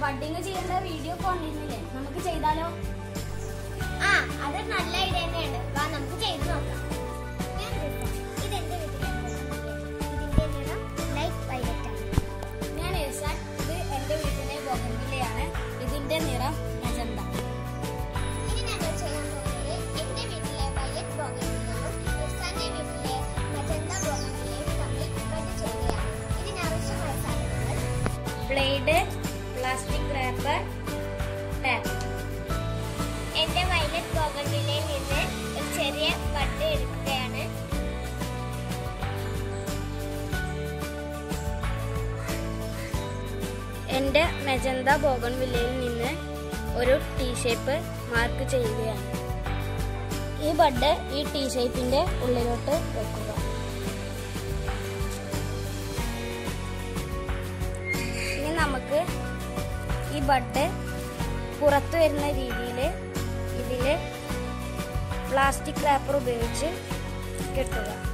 Budding ചെയ്യേണ്ട video കൊണ്ടിരുന്നില്ലേ നമുക്ക് ചെയ്താലോ ആ അത് നല്ല ഐഡിയ തന്നെയാണ് വാ നമുക്ക് ചെയ്ത് നോക്കാം ഞാൻ റിഫ. ഇതെന്റെ വീട്ടിലാണ് ഇതിന്റെ നിറം ലൈറ്റ് വയലറ്റ് ആണ് ഞാൻ ഇർഷാൻ ഇത് എന്റെ വീട്ടിലെ ബോഗൻവില്ലയാണ് ഇതിന്റെ നിറം മജന്ത ഇനി ഞങ്ങൾ ചെയ്യാൻ പോകുന്നത് എന്റെ വീട്ടിലെ വയലറ്റ് ബോഗൻവില്ലയും ഇർസാന്റെ വീട്ടിലെ മജന്ത ബോഗൻവില്ലയും തമ്മിൽ ബഡ് ചെയ്യുകയാണ് ഇതിനാവശ്യമായ സാധനങ്ങൾ ബ്ലേഡ് പ്ലാസ്റ്റിക് റാപ്പർ ടാപ്പ് എന്റെ വയലറ്റ് ബോഗൻവില്ലയിൽ നിന്ന് ഒരു ചെറിയ ബഡ് എടുക്കുകയാണ് എന്റെ മെജന്ത ബോഗൻവില്ലയിൽ നിന്ന് ഒരു ടീ ഷേപ്പ് മാർക്ക് ചെയ്യുകയാണ് ഈ ബഡ് ഈ ടീ ഷേപ്പിന്റെ ഉള്ളിലോട്ട് വെക്കുക ഇനി നമുക്ക് ഈ ബഡ് പുറത്തു വരുന്ന രീതിയിൽ ഇതിൽ പ്ലാസ്റ്റിക് റാപ്പർ ഉപയോഗിച്ച് കെട്ടുക